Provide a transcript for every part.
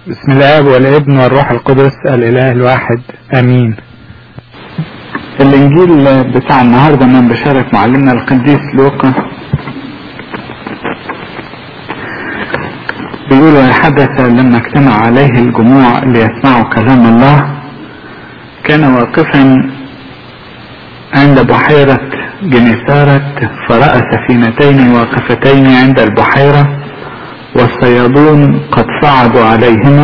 بسم الاب والابن والروح القدس الاله الواحد امين الانجيل بتاع النهارده من بشارة معلمنا القديس لوقا بيقول حدث لما اجتمع عليه الجموع ليسمعوا كلام الله كان واقفا عند بحيرة جنسارة فرأى سفينتين واقفتين عند البحيرة والصيادون قد صعدوا عليهما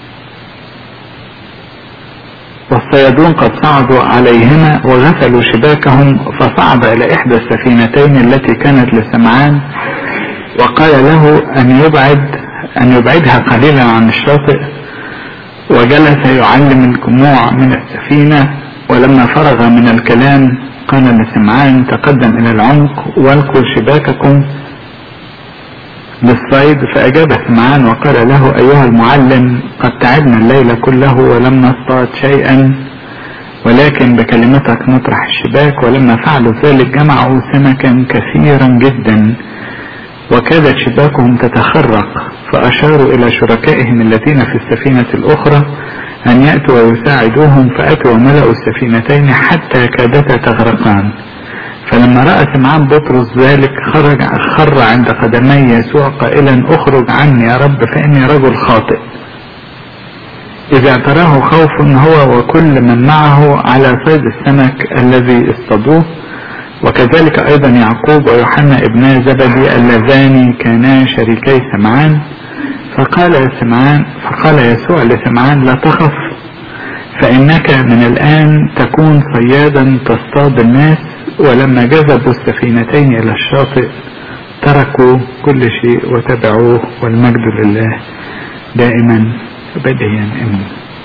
والصيادون قد صعدوا عليهما وغسلوا شباكهم فصعد إلى إحدى السفينتين التي كانت لسمعان وقال له أن يبعد أن يبعدها قليلا عن الشاطئ وجلس يعلم الجموع من السفينة ولما فرغ من الكلام قال لسمعان تقدم إلى العمق والقوا شباككم للصيد فأجاب سمعان وقال له أيها المعلم قد تعبنا الليل كله ولم نصطاد شيئا ولكن بكلمتك نطرح الشباك ولما فعلوا ذلك جمعوا سمكا كثيرا جدا وكادت شباكهم تتخرق فأشاروا إلى شركائهم الذين في السفينة الأخرى أن يأتوا ويساعدوهم فأتوا وملأوا السفينتين حتى كادتا تغرقان فلما رأى سمعان بطرس ذلك خرج خر عند قدمي يسوع قائلا اخرج عني يا رب فإني رجل خاطئ إذا اعتراه خوف هو وكل من معه على صيد السمك الذي اصطادوه وكذلك أيضا يعقوب ويوحنا ابنا زبدي اللذان كانا شريكي سمعان فقال سمعان فقال يسوع لسمعان لا تخف فإنك من الآن تكون صيادا تصطاد الناس ولما جذبوا السفينتين إلى الشاطئ تركوا كل شيء وتبعوه والمجد لله دائما بديا امين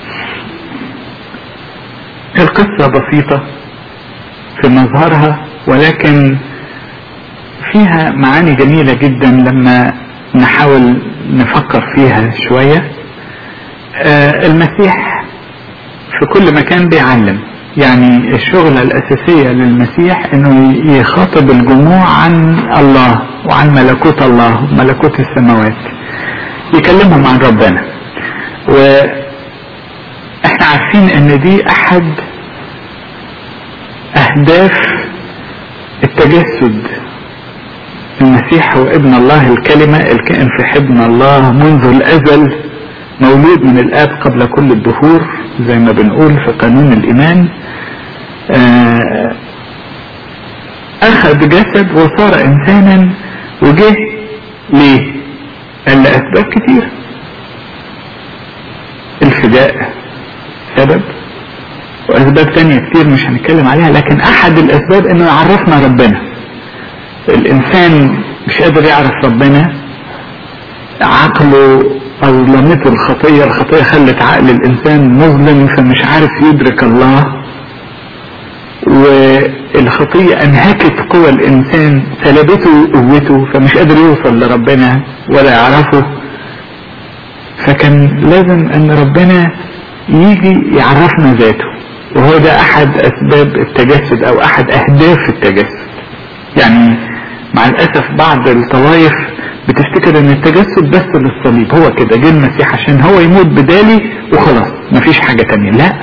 القصة بسيطة في مظهرها ولكن فيها معاني جميلة جدا لما نحاول نفكر فيها شوية آه المسيح في كل مكان بيعلم يعني الشغلة الأساسية للمسيح إنه يخاطب الجموع عن الله وعن ملكوت الله وملكوت السماوات يكلمهم عن ربنا وإحنا عارفين إن دي أحد أهداف التجسد المسيح هو ابن الله الكلمة الكائن في حضن الله منذ الأزل مولود من الآب قبل كل الدهور زي ما بنقول في قانون الإيمان أخذ جسد وصار إنسانا وجه ليه؟ قال لأسباب كتير الفداء سبب وأسباب تانية كتير مش هنتكلم عليها لكن أحد الأسباب إنه يعرفنا ربنا الإنسان مش قادر يعرف ربنا عقله أظلمته الخطية الخطية خلت عقل الإنسان مظلم فمش عارف يدرك الله والخطية أنهكت قوى الإنسان سلبته قوته فمش قادر يوصل لربنا ولا يعرفه فكان لازم أن ربنا يجي يعرفنا ذاته وهو ده أحد أسباب التجسد أو أحد أهداف التجسد يعني مع الأسف بعض الطوائف بتفتكر ان التجسد بس للصليب هو كده جه المسيح عشان هو يموت بدالي وخلاص مفيش حاجة تانية لا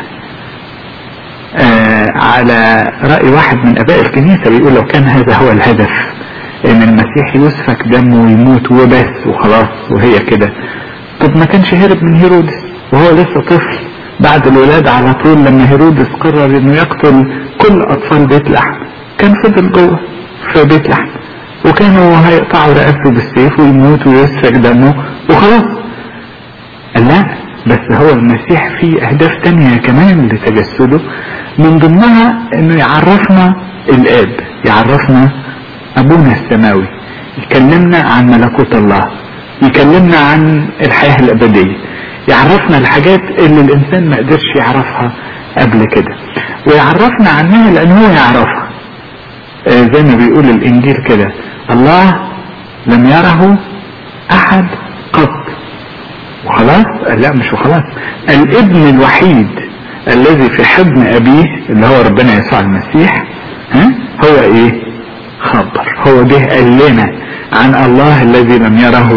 آه على رأي واحد من اباء الكنيسة بيقول لو كان هذا هو الهدف ان المسيح يسفك دمه ويموت وبس وخلاص وهي كده طب ما كانش هرب من هيرودس وهو لسه طفل بعد الولادة على طول لما هيرودس قرر انه يقتل كل اطفال بيت لحم كان فضل جوه في بيت لحم وكانوا هيقطعوا رقبته بالسيف ويموت ويسفك دمه وخلاص لا بس هو المسيح فيه اهداف تانية كمان لتجسده من ضمنها انه يعرفنا الاب يعرفنا ابونا السماوي يكلمنا عن ملكوت الله يكلمنا عن الحياة الابدية يعرفنا الحاجات اللي الانسان ما قدرش يعرفها قبل كده ويعرفنا عنها لان هو يعرفها زي ما بيقول الانجيل كده الله لم يره احد قط وخلاص لا مش وخلاص الابن الوحيد الذي في حضن ابيه اللي هو ربنا يسوع المسيح ها هو ايه خبر هو ده قال لنا عن الله الذي لم يره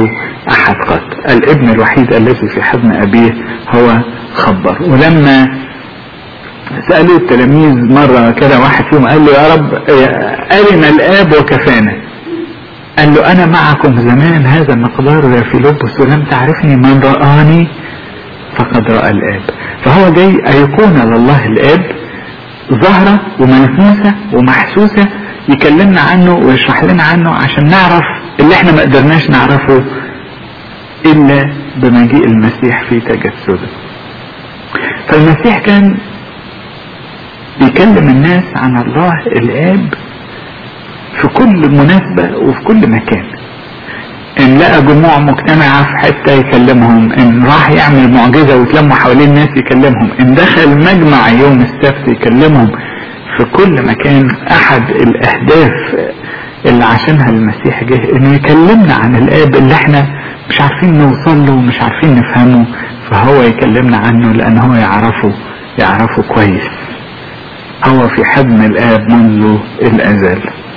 احد قط الابن الوحيد الذي في حضن ابيه هو خبر ولما سألوا التلاميذ مرة كده واحد فيهم قال له يا رب أرنا الآب وكفانا قال له أنا معكم زمان هذا المقدار يا فيلبس ولم تعرفني من رآني فقد رأى الآب فهو جاي أيقونة لله الآب ظاهرة وملموسة ومحسوسة يكلمنا عنه ويشرح لنا عنه عشان نعرف اللي احنا ما قدرناش نعرفه إلا بمجيء المسيح في تجسده فالمسيح كان بيكلم الناس عن الله الآب في كل مناسبة وفي كل مكان ان لقى جموع مجتمعة في حتة يكلمهم ان راح يعمل معجزة ويتلموا حوالين الناس يكلمهم ان دخل مجمع يوم السبت يكلمهم في كل مكان احد الاهداف اللي عشانها المسيح جه انه يكلمنا عن الاب اللي احنا مش عارفين نوصل له ومش عارفين نفهمه فهو يكلمنا عنه لان هو يعرفه يعرفه كويس هو في حضن الاب منذ الازل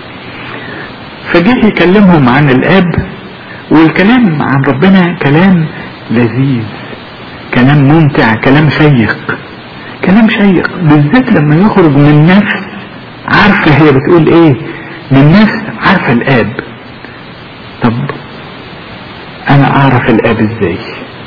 فجه يكلمهم عن الاب والكلام عن ربنا كلام لذيذ كلام ممتع كلام شيق كلام شيق بالذات لما يخرج من نفس عارفة هي بتقول ايه من نفس عارفة الاب طب انا اعرف الاب ازاي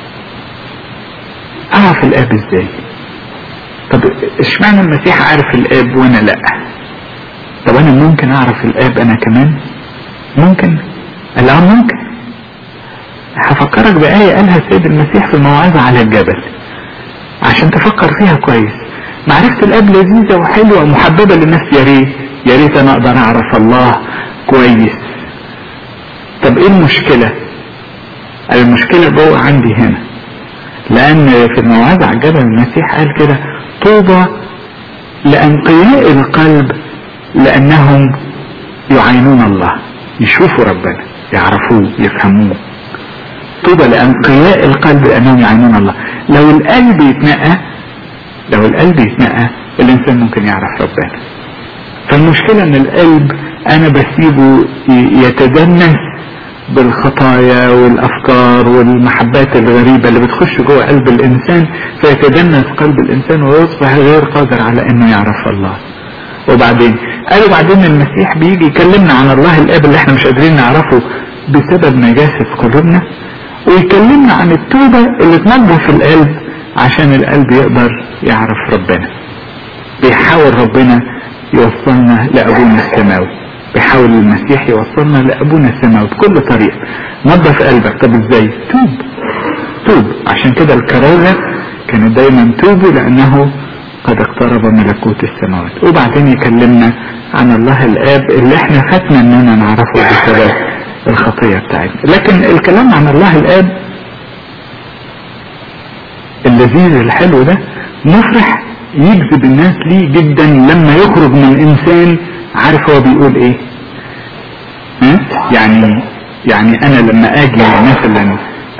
اعرف الاب ازاي طب اشمعنى المسيح عارف الاب وانا لا طب انا ممكن اعرف الاب انا كمان ممكن لا ممكن هفكرك بآية قالها السيد المسيح في الموعظة على الجبل عشان تفكر فيها كويس معرفة الاب لذيذة وحلوة ومحببة للناس يا ريت يا ريت انا اقدر اعرف الله كويس طب ايه المشكلة المشكلة جوه عندي هنا لان في الموعظة على الجبل المسيح قال كده طوبى لأنقياء القلب لأنهم يعينون الله يشوفوا ربنا يعرفوه يفهموه طوبى لأنقياء القلب لأنهم يعينون الله لو القلب يتنقى لو القلب يتنقى الإنسان ممكن يعرف ربنا فالمشكلة ان القلب انا بسيبه يتدنس بالخطايا والافكار والمحبات الغريبة اللي بتخش جوه قلب الانسان فيتدنس قلب الانسان ويصبح غير قادر على انه يعرف الله وبعدين قالوا بعدين المسيح بيجي يكلمنا عن الله الاب اللي احنا مش قادرين نعرفه بسبب نجاسة قلوبنا ويكلمنا عن التوبة اللي تنظف القلب عشان القلب يقدر يعرف ربنا بيحاول ربنا يوصلنا لأبونا السماوي بيحاول المسيح يوصلنا لأبونا السماوي بكل طريقة نظف قلبك طب ازاي توب توب عشان كده الكرازة كانت دايما توبوا لأنه قد اقترب ملكوت السماوات وبعدين يكلمنا عن الله الآب اللي احنا فاتنا اننا نعرفه بسبب الخطية بتاعتنا لكن الكلام عن الله الآب اللذيذ الحلو ده مفرح يجذب الناس ليه جدا لما يخرج من انسان عارف هو بيقول ايه ها؟ يعني يعني انا لما اجي مثلا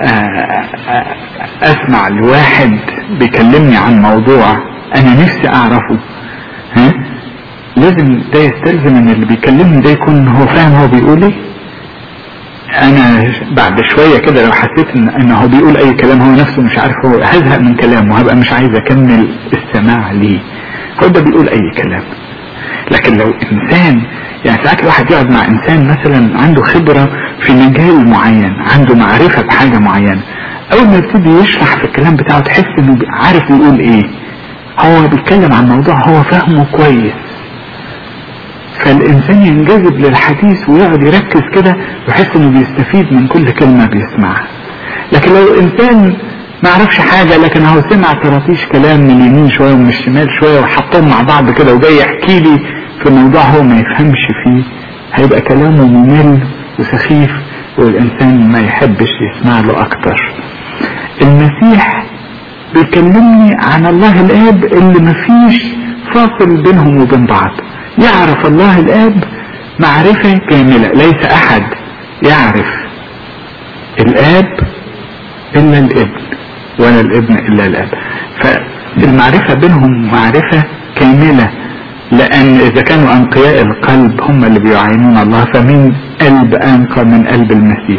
اسمع لواحد بيكلمني عن موضوع انا نفسي اعرفه ها لازم ده يستلزم ان اللي بيكلمني ده يكون هو فاهم هو بيقول ايه انا بعد شوية كده لو حسيت ان انه هو بيقول اي كلام هو نفسه مش عارف هو هزهق من كلامه هبقى مش عايز اكمل السماع ليه هو ده بيقول اي كلام لكن لو انسان يعني ساعات الواحد يقعد مع انسان مثلا عنده خبرة في مجال معين عنده معرفة بحاجة معينة اول ما يبتدي يشرح في الكلام بتاعه تحس انه عارف يقول ايه هو بيتكلم عن موضوع هو فاهمه كويس فالإنسان ينجذب للحديث ويقعد يركز كده ويحس إنه بيستفيد من كل كلمة بيسمعها لكن لو إنسان ما عرفش حاجة لكن هو سمع طراطيش كلام من اليمين شوية ومن الشمال شوية وحطهم مع بعض كده وجاي يحكي لي في موضوع هو ما يفهمش فيه هيبقى كلامه ممل وسخيف والإنسان ما يحبش يسمع له أكتر المسيح بيكلمني عن الله الآب اللي مفيش فاصل بينهم وبين بعض يعرف الله الآب معرفة كاملة ليس أحد يعرف الآب إلا الابن ولا الابن إلا الآب فالمعرفة بينهم معرفة كاملة لأن إذا كانوا أنقياء القلب هم اللي بيعينون الله فمين قلب أنقى من قلب المسيح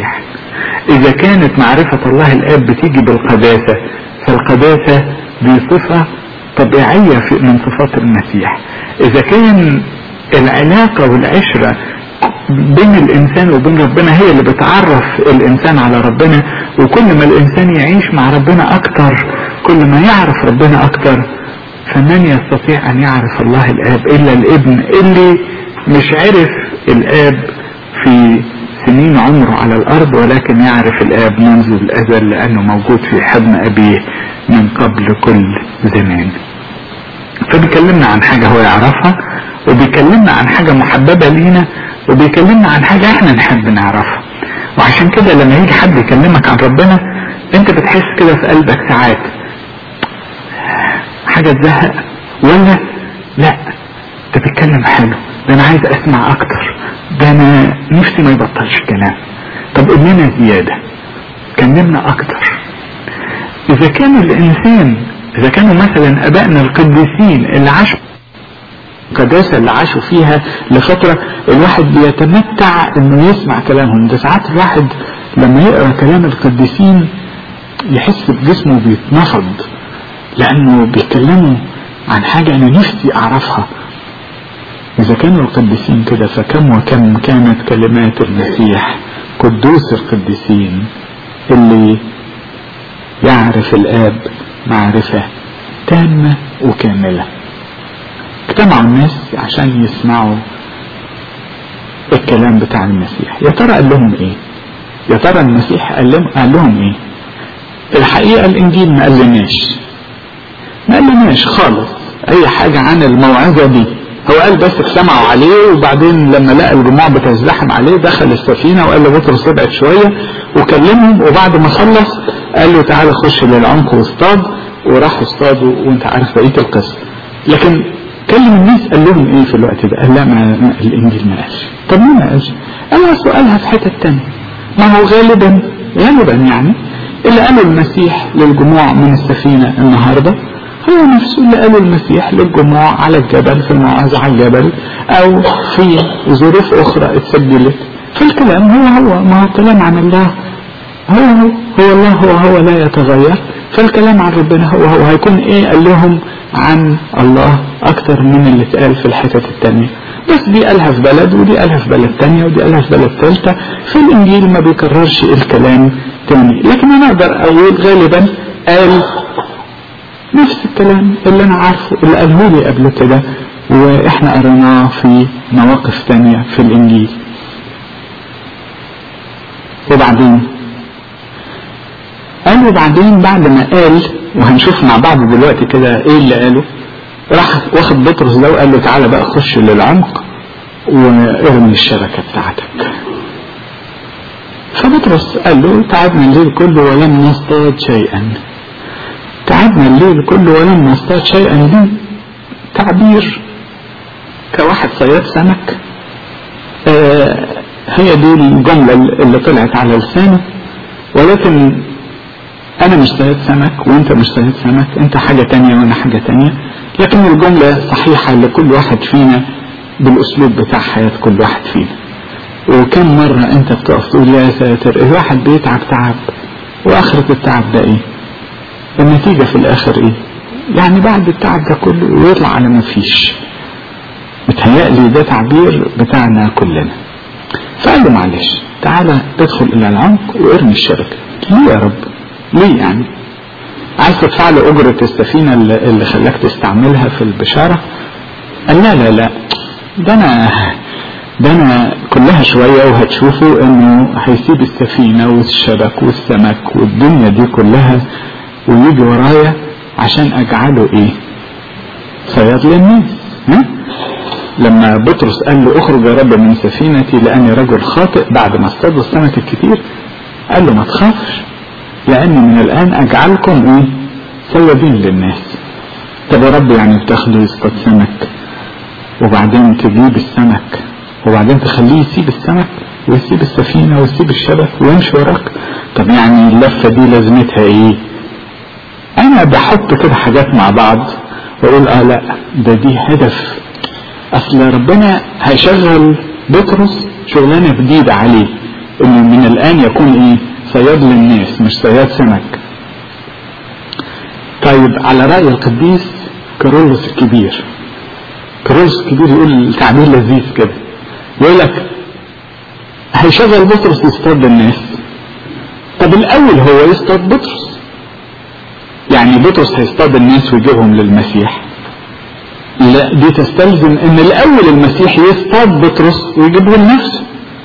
اذا كانت معرفة الله الاب بتيجي بالقداسة فالقداسة دي صفة طبيعية في من صفات المسيح اذا كان العلاقة والعشرة بين الانسان وبين ربنا هي اللي بتعرف الانسان على ربنا وكل ما الانسان يعيش مع ربنا اكتر كل ما يعرف ربنا اكتر فمن يستطيع ان يعرف الله الاب الا الابن اللي مش عرف الاب في سنين عمره على الارض ولكن يعرف الاب منذ الازل لانه موجود في حضن ابيه من قبل كل زمان فبيكلمنا عن حاجة هو يعرفها وبيكلمنا عن حاجة محببة لينا وبيكلمنا عن حاجة احنا نحب نعرفها وعشان كده لما يجي حد يكلمك عن ربنا انت بتحس كده في قلبك ساعات حاجة تزهق ولا لا انت بتتكلم حلو ده انا عايز اسمع اكتر ده انا نفسي ما يبطلش كلام طب قول لنا زيادة كلمنا اكتر اذا كان الانسان اذا كانوا مثلا ابائنا القديسين اللي عاشوا القداسة اللي عاشوا فيها لفترة الواحد بيتمتع انه يسمع كلامهم ده ساعات الواحد لما يقرأ كلام القديسين يحس بجسمه بيتنفض لانه بيتكلموا عن حاجة انا نفسي اعرفها اذا كانوا القديسين كده فكم وكم كانت كلمات المسيح قدوس القديسين اللي يعرف الاب معرفة تامة وكاملة اجتمعوا الناس عشان يسمعوا الكلام بتاع المسيح يا ترى قال لهم ايه يا ترى المسيح قال لهم, قال لهم ايه الحقيقة الانجيل ما قالناش ما قالناش خالص اي حاجة عن الموعظة دي هو قال بس اجتمعوا عليه وبعدين لما لقى الجموع بتزدحم عليه دخل السفينة وقال لبطرس ابعد شوية وكلمهم وبعد ما خلص قال له تعالى خش للعمق واصطاد وراحوا اصطادوا وانت عارف بقية القصة لكن كلم الناس قال لهم ايه في الوقت ده قال لا ما, ما الانجيل ما قالش طب ليه ما قالش قال سؤالها في حتة تانية ما هو غالبا غالبا يعني اللي قاله المسيح للجموع من السفينة النهاردة هو نفسه اللي قاله المسيح للجموع على الجبل في الموعظة على الجبل او في ظروف اخرى اتسجلت فالكلام هو هو ما هو الكلام عن الله هو هو هو الله هو هو لا يتغير فالكلام عن ربنا هو هو هيكون ايه قال لهم عن الله اكتر من اللي اتقال في الحتت التانية بس دي قالها في بلد ودي قالها في بلد تانية ودي قالها في بلد ثالثة في الانجيل ما بيكررش الكلام تاني لكن انا اقدر اقول غالبا قال نفس الكلام اللي انا عارفه اللي قاله لي قبل كده واحنا قريناه في مواقف تانية في الانجيل وبعدين قال وبعدين بعد ما قال وهنشوف مع بعض دلوقتي كده ايه اللي قاله راح واخد بطرس ده وقال له تعالى بقى خش للعمق وارمي الشبكة بتاعتك فبطرس قال له تعبنا الليل كله ولم نصطاد شيئا تعبنا الليل كله ولم نصطاد شيئا دي تعبير كواحد صياد سمك آه هي دي الجملة اللي طلعت على لسانه ولكن انا مش صياد سمك وانت مش صياد سمك انت حاجة تانية وانا حاجة تانية لكن الجملة صحيحة لكل واحد فينا بالاسلوب بتاع حياة كل واحد فينا وكم مرة انت بتقف تقول يا ساتر الواحد بيتعب تعب واخرة التعب ده ايه النتيجة في الاخر ايه يعني بعد التعب ده كله يطلع على ما فيش متهيألي ده تعبير بتاعنا كلنا فقال له معلش تعالى ادخل الى العمق وارمي الشبكة ليه يا رب ليه يعني عايز تدفع له اجرة السفينة اللي خلاك تستعملها في البشارة قال لا لا لا ده انا ده انا كلها شوية وهتشوفوا انه هيسيب السفينة والشبك والسمك والدنيا دي كلها ويجي ورايا عشان اجعله ايه صياد للناس ها لما بطرس قال له اخرج يا رب من سفينتي لاني رجل خاطئ بعد ما اصطادوا السمك الكتير قال له ما تخافش لاني من الان اجعلكم ايه صيادين للناس طب يا رب يعني بتاخده يصطاد سمك وبعدين تجيب السمك وبعدين تخليه يسيب السمك ويسيب السفينة ويسيب الشبك ويمشي وراك طب يعني اللفة دي لازمتها ايه انا بحط كده حاجات مع بعض واقول اه لا ده دي هدف اصل ربنا هيشغل بطرس شغلانة جديدة عليه انه من الان يكون ايه صياد للناس مش صياد سمك طيب على رأي القديس كارولوس الكبير كارولوس الكبير يقول تعبير لذيذ كده يقول لك هيشغل بطرس يصطاد الناس طب الاول هو يصطاد بطرس يعني بطرس هيصطاد الناس ويجيبهم للمسيح لا دي تستلزم ان الاول المسيح يصطاد بطرس ويجيبه لنفسه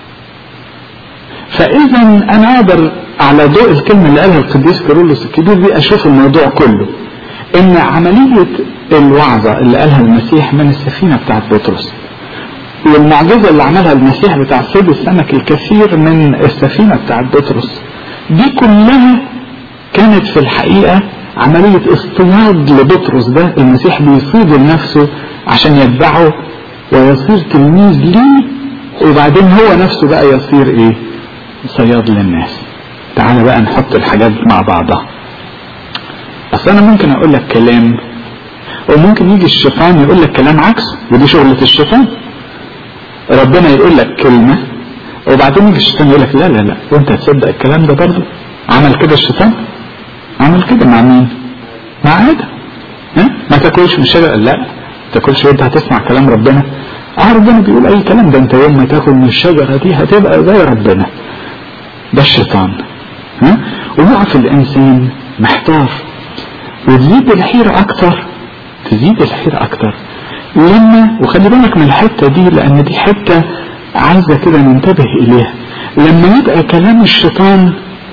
فاذا انا اقدر على ضوء الكلمه اللي قالها القديس كيرلس الكبير دي اشوف الموضوع كله ان عمليه الوعظه اللي قالها المسيح من السفينه بتاعت بطرس والمعجزه اللي عملها المسيح بتاع صيد السمك الكثير من السفينه بتاعت بطرس دي كلها كانت في الحقيقه عمليه اصطياد لبطرس ده المسيح بيصيد لنفسه عشان يتبعه ويصير تلميذ ليه وبعدين هو نفسه بقى يصير ايه صياد للناس تعالى بقى نحط الحاجات مع بعضها اصل انا ممكن اقول لك كلام وممكن يجي الشيطان يقول لك كلام عكسه ودي شغلة الشيطان ربنا يقول لك كلمة وبعدين يجي الشيطان يقول لك لا لا لا وانت هتصدق الكلام ده برضه عمل كده الشيطان عمل كده مع مين مع ادم ها ما تاكلش من الشجره لا ما تاكلش وانت هتسمع كلام ربنا اه ربنا بيقول اي كلام ده انت يوم ما تاكل من الشجره دي هتبقى زي ربنا ده الشيطان ها ويقف الانسان محتار وتزيد الحيرة اكتر تزيد الحيرة اكتر لما وخلي بالك من الحتة دي لان دي حتة عايزة كده ننتبه اليها لما يبقى كلام الشيطان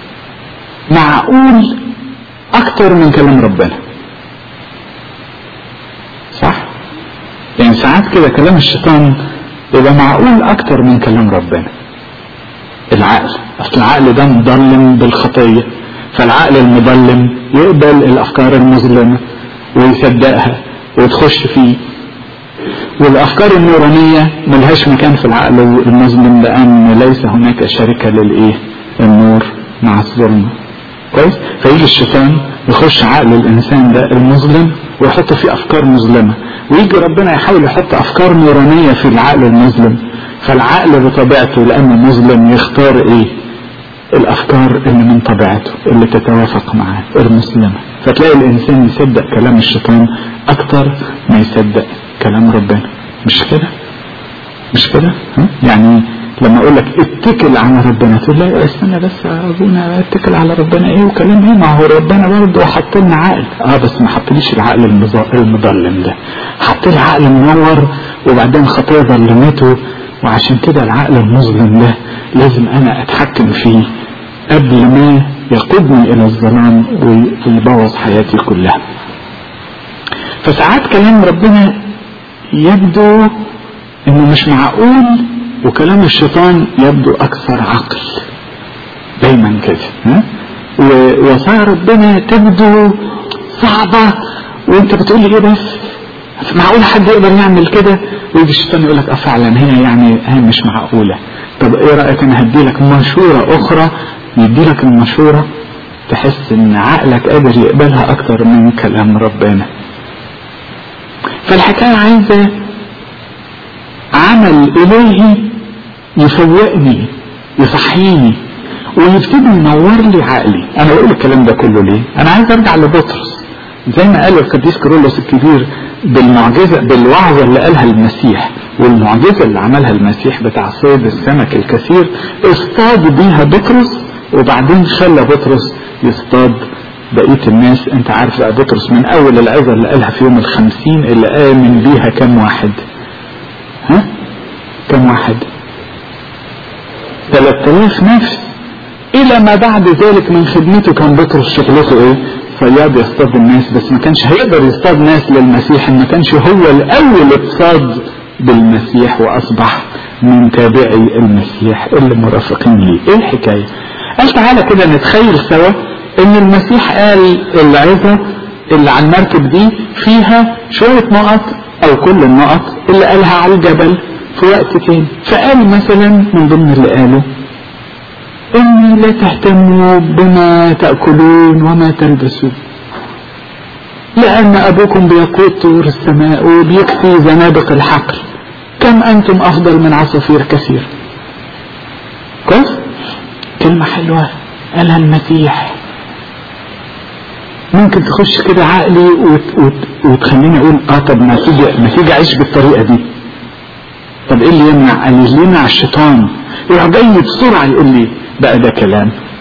معقول اكتر من كلام ربنا صح يعني ساعات كده كلام الشيطان يبقى معقول اكتر من كلام ربنا العقل اصل العقل ده مضلم بالخطيه فالعقل المضلم يقبل الافكار المظلمه ويصدقها وتخش فيه والافكار النورانيه ملهاش مكان في العقل المظلم لان ليس هناك شركه للايه النور مع الظلمه كويس فيجي الشيطان يخش عقل الانسان ده المظلم ويحط فيه افكار مظلمه ويجي ربنا يحاول يحط افكار نورانيه في العقل المظلم فالعقل بطبيعته لانه مظلم يختار ايه الافكار اللي من طبيعته اللي تتوافق معاه المسلمه فتلاقي الانسان يصدق كلام الشيطان اكتر ما يصدق كلام ربنا مش كده مش كده ها؟ يعني لما اقول لك اتكل على ربنا تقول لا استنى بس يا ابونا اتكل على ربنا ايه وكلام ايه ما هو ربنا برضه حط لنا عقل اه بس ما حطليش العقل المظلم ده حط لي عقل منور وبعدين خطيه ظلمته وعشان كده العقل المظلم ده لازم انا اتحكم فيه قبل ما يقودني الى الظلام ويبوظ حياتي كلها فساعات كلام ربنا يبدو انه مش معقول وكلام الشيطان يبدو اكثر عقل دايما كده ها ووصايا ربنا تبدو صعبة وانت بتقول لي ايه بس معقول حد يقدر يعمل كده ويجي الشيطان يقول لك اه فعلا هي يعني هي مش معقولة طب ايه رأيك انا هدي لك مشورة اخرى يدي لك المشورة تحس ان عقلك قادر يقبلها اكتر من كلام ربنا فالحكاية عايزة عمل الهي يفوقني يصحيني ويبتدي ينور لي عقلي انا بقول الكلام ده كله ليه انا عايز ارجع لبطرس زي ما قال القديس كيرلس الكبير بالمعجزة بالوعظة اللي قالها المسيح والمعجزة اللي عملها المسيح بتاع صيد السمك الكثير اصطاد بيها بطرس وبعدين خلى بطرس يصطاد بقية الناس انت عارف بقى بطرس من اول العظة اللي قالها في يوم الخمسين اللي امن بيها كم واحد ها كم واحد 3000 نفس الى ما بعد ذلك من خدمته كان بطرس شغلته ايه صياد يصطاد الناس بس ما كانش هيقدر يصطاد ناس للمسيح ما كانش هو الاول اتصاد بالمسيح واصبح من تابعي المسيح اللي مرافقين ليه ايه الحكاية قال تعالى كده نتخيل سوا ان المسيح قال العظة اللي على المركب دي فيها شوية نقط او كل النقط اللي قالها على الجبل في وقت تاني فقال مثلا من ضمن اللي قاله إني لا تهتموا بما تأكلون وما تلبسون لأن أبوكم بيقود طور السماء وبيكفي زنابق الحقل كم أنتم أفضل من عصافير كثير كويس كلمة حلوة قالها المسيح ممكن تخش كده عقلي وت... وت... وتخليني اقول اه طب ما تيجي ما تيجي اعيش بالطريقة دي طب ايه اللي يمنع؟ قال لي اللي يمنع الشيطان يروح جاي بسرعة يقول لي بقى ده كلام